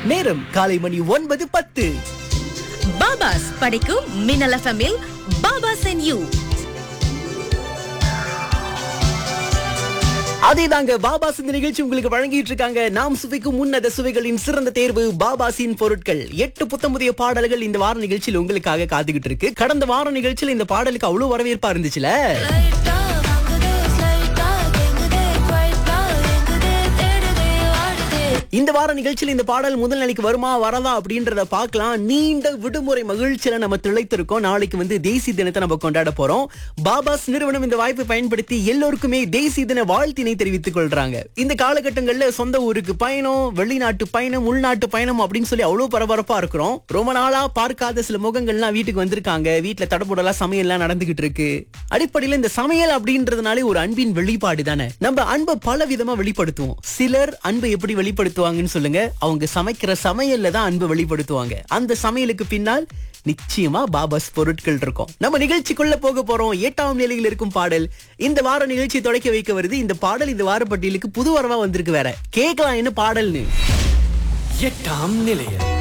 நேரம் காலை மணி ஒன்பது பத்து பாபாஸ் படைக்கும் மின்னல் எஃப்எம்மில் பாபாஸ் அண்ட் யூ அதே தாங்க பாபாஸ் இந்த நிகழ்ச்சி உங்களுக்கு வழங்கிட்டு இருக்காங்க நாம் சுவைக்கும் உன்னத சுவைகளின் சிறந்த தேர்வு பாபாசின் பொருட்கள் எட்டு புத்தமுதிய பாடல்கள் இந்த வார நிகழ்ச்சியில் உங்களுக்காக காத்துக்கிட்டு இருக்கு கடந்த வார நிகழ்ச்சியில் இந்த பாடலுக்கு அவ்வளவு வரவேற்பா இருந்துச்சுல லைட்டா வாங்குதே ஸ்லைட்டா கேங்குதே குவைட்டா எங்குதே தேடுதே வாடுதே இந்த வார நிகழ்ச்சியில் இந்த பாடல் முதல் நிலைக்கு வருமா வரதா அப்படின்றத பார்க்கலாம் நீண்ட விடுமுறை மகிழ்ச்சியில நம்ம திளைத்திருக்கோம் நாளைக்கு வந்து தேசிய தினத்தை நம்ம கொண்டாட போறோம் பாபாஸ் நிறுவனம் இந்த வாய்ப்பை பயன்படுத்தி எல்லோருக்குமே தேசிய தின வாழ்த்தினை தெரிவித்துக் கொள்றாங்க இந்த காலகட்டங்கள்ல சொந்த ஊருக்கு பயணம் வெளிநாட்டு பயணம் உள்நாட்டு பயணம் அப்படின்னு சொல்லி அவ்வளவு பரபரப்பா இருக்கிறோம் ரொம்ப நாளா பார்க்காத சில முகங்கள்லாம் வீட்டுக்கு வந்திருக்காங்க வீட்டுல தடபுடலா சமையல்லாம் நடந்துகிட்டு இருக்கு அடிப்படையில இந்த சமையல் அப்படின்றதுனாலே ஒரு அன்பின் வெளிப்பாடு தானே நம்ம அன்பை பல விதமா வெளிப்படுத்துவோம் சிலர் அன்பை எப்படி வெளிப்படுத்துவாங்கன்னு சொல்லுங்க அவங்க சமைக்கிற சமையல்ல தான் அன்பை வெளிப்படுத்துவாங்க அந்த சமையலுக்கு பின்னால் நிச்சயமா பாபாஸ் பொருட்கள் இருக்கும் நம்ம நிகழ்ச்சிக்குள்ள போக போறோம் எட்டாம் நிலையில் இருக்கும் பாடல் இந்த வார நிகழ்ச்சி தொடக்க வைக்க வருது இந்த பாடல் இந்த வார பட்டியலுக்கு புது வரவா வந்திருக்கு வேற கேட்கலாம் என்ன பாடல்னு எட்டாம் நிலையம்